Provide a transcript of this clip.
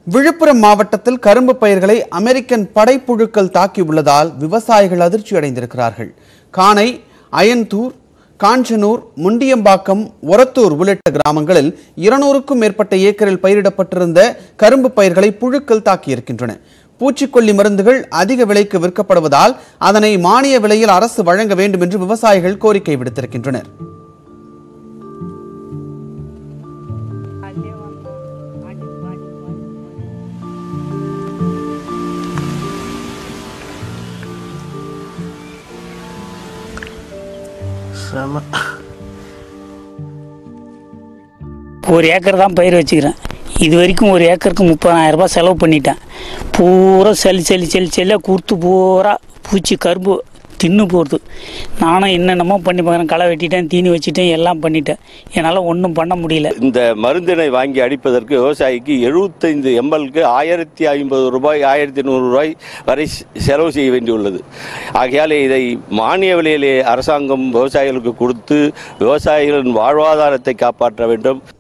விழுப்புரம் மாவட்டத்தில் கரும்பு பயிர்களை அமெரிக்கன் படைப்புழுக்கள் தாக்கியுள்ளதால் விவசாயிகள் அதிர்ச்சி அடைந்திருக்கிறார்கள் கானை அயன்தூர் காஞ்சனூர் முண்டியம்பாக்கம் ஒரத்தூர் உள்ளிட்ட கிராமங்களில் இருநூறுக்கும் மேற்பட்ட ஏக்கரில் பயிரிடப்பட்டிருந்த கரும்பு பயிர்களை புழுக்கள் தாக்கியிருக்கின்றன பூச்சிக்கொல்லி மருந்துகள் அதிக விலைக்கு விற்கப்படுவதால் அதனை மானிய விலையில் அரசு வழங்க வேண்டும் என்று விவசாயிகள் கோரிக்கை விடுத்திருக்கின்றனர் செம ஒரு ஏக்கர் தான் பயிர் வச்சுக்கிறேன் இது வரைக்கும் ஒரு ஏக்கருக்கு முப்பதாயிரம் ரூபாய் செலவு பண்ணிட்டேன் பூரா சளி சளி சளி சளியாக குறுத்து பூரா பூச்சி கரும்பு தின்னு போடுது நானும் என்னென்னமோ பண்ணி பார்க்குறேன் களை வெட்டிட்டேன் தீனி வச்சுட்டேன் எல்லாம் பண்ணிட்டேன் என்னால் ஒன்றும் பண்ண முடியல இந்த மருந்தினை வாங்கி அடிப்பதற்கு விவசாயிக்கு எழுபத்தைந்து எம்எல்க்கு ஆயிரத்தி ஐம்பது ரூபாய் ஆயிரத்தி நூறு ரூபாய் வரை செ- செலவு செய்ய வேண்டியுள்ளது ஆகையால் இதை மானிய விலையிலே அரசாங்கம் விவசாயிகளுக்கு கொடுத்து விவசாயிகளின் வாழ்வாதாரத்தை காப்பாற்ற வேண்டும்